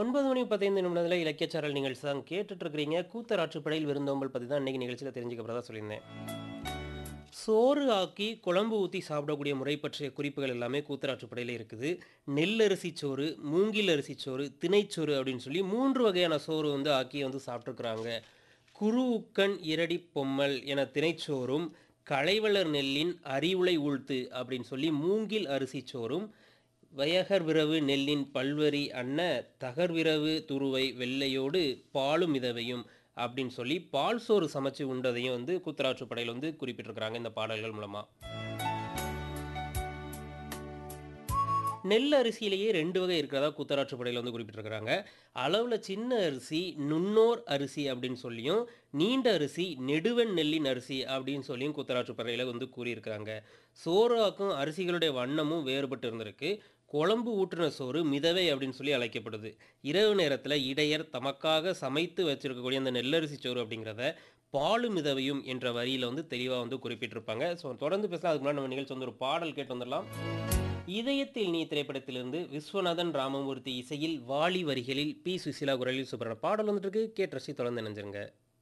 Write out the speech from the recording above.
ஒன்பது மணி பதினைந்து நிமிடத்தில் இலக்கியச்சாரல் நிகழ்ச்சி தான் கேட்டுட்டு இருக்கிறீங்க கூத்தராற்றுப்படையில் விருந்தோம்பல் பற்றி தான் இன்னைக்கு நிகழ்ச்சியில் தெரிஞ்சுக்கிறதா சொல்லியிருந்தேன் சோறு ஆக்கி குழம்பு ஊற்றி சாப்பிடக்கூடிய முறை பற்றிய குறிப்புகள் எல்லாமே கூத்தராற்றுப்படையில் இருக்குது நெல்லரிசி சோறு மூங்கில் அரிசி சோறு திணைச்சோறு அப்படின்னு சொல்லி மூன்று வகையான சோறு வந்து ஆக்கி வந்து சாப்பிட்ருக்குறாங்க குரு உக்கன் இரடி பொம்மல் என திணைச்சோறும் களைவளர் நெல்லின் அறிவுளை ஊழ்த்து அப்படின்னு சொல்லி மூங்கில் அரிசி சோறும் வயகர் விரவு நெல்லின் பல்வரி அன்ன தகர்விரவு துருவை வெள்ளையோடு பாலும் மிதவையும் அப்படின்னு சொல்லி பால் சோறு சமைச்சு உண்டதையும் வந்து கூத்தராற்று படையில் வந்து குறிப்பிட்டிருக்கிறாங்க இந்த பாடல்கள் மூலமாக நெல் அரிசியிலேயே ரெண்டு வகை இருக்கிறதா கூத்தராற்று படையில் வந்து குறிப்பிட்டிருக்கிறாங்க அளவில் சின்ன அரிசி நுண்ணோர் அரிசி அப்படின்னு சொல்லியும் நீண்ட அரிசி நெடுவன் நெல்லின் அரிசி அப்படின்னு சொல்லியும் கூத்தராற்று படையில் வந்து கூறியிருக்கிறாங்க சோறாக்கும் அரிசிகளுடைய வண்ணமும் வேறுபட்டு இருந்திருக்கு குழம்பு ஊற்றின சோறு மிதவை அப்படின்னு சொல்லி அழைக்கப்படுது இரவு நேரத்தில் இடையர் தமக்காக சமைத்து வச்சிருக்கக்கூடிய அந்த நெல்லரிசி சோறு அப்படிங்கிறத பாலு மிதவையும் என்ற வரியில் வந்து தெளிவாக வந்து குறிப்பிட்டிருப்பாங்க ஸோ தொடர்ந்து பேசலாம் அதுக்கு முன்னாடி நம்ம நிகழ்ச்சி வந்து ஒரு பாடல் கேட்டு வந்துடலாம் இதயத்தில் நீ திரைப்படத்திலிருந்து விஸ்வநாதன் ராமமூர்த்தி இசையில் வாலி வரிகளில் பி சுசிலா குரலில் சூப்பரான பாடல் வந்துட்டு இருக்கு கேட்டு ரசி தொடர்ந்து நினைஞ்சிருங்க